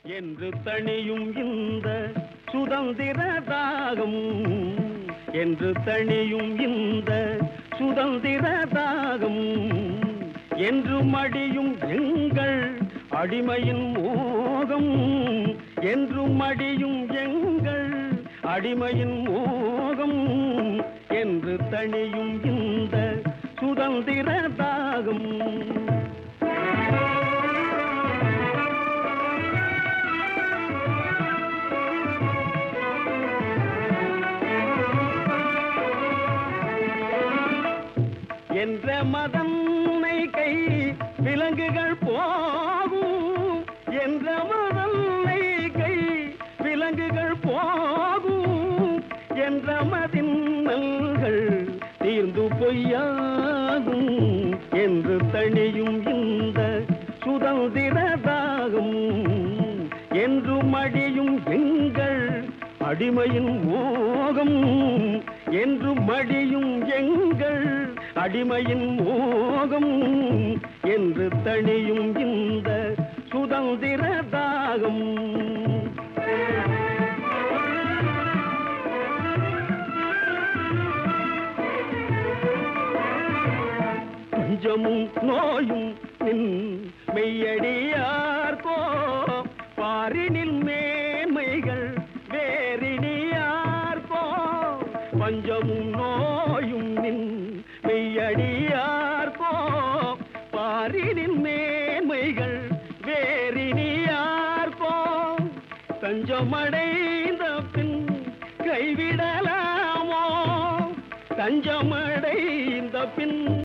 என்று தணியும் இந்த சுதந்திர தாகம் என்று தணியும் இந்த சுதந்திர தாகம் என்று மடியும் எங்கள் அடிமையின் மோகம் என்று மடியும் எங்கள் அடிமையின் மோகம் என்று தணியும் இந்த சுதந்திர தாகம் என்ற மதன்னை கை விலங்குகள் போகும் என்ற மதன்னை கை விலங்குகள் போகும் என்ற மதின்னல்கள் தீர்ந்து பொய்யாகும் என்று தணியும் இந்த சுதந்திர தாகம் என்று மடியும் எங்கள் அடிமையின் மோகம் என்று மடியும் எங்கள் அடிமையின் மோகம் என்று தணியும் இந்த சுதந்திர தாகம் பஞ்சமும் நோயும் நின் மெய்யடியார்கோ பாரினில் மேன்மைகள் வேறினியார்கோ பஞ்சமும் நோயும் நின் மெய்யடியார்கோ பாரினில் மேன்மைகள் வேறினியார்கோ தஞ்சமடைந்த பின் கைவிடலாமோ தஞ்சமடைந்த பின்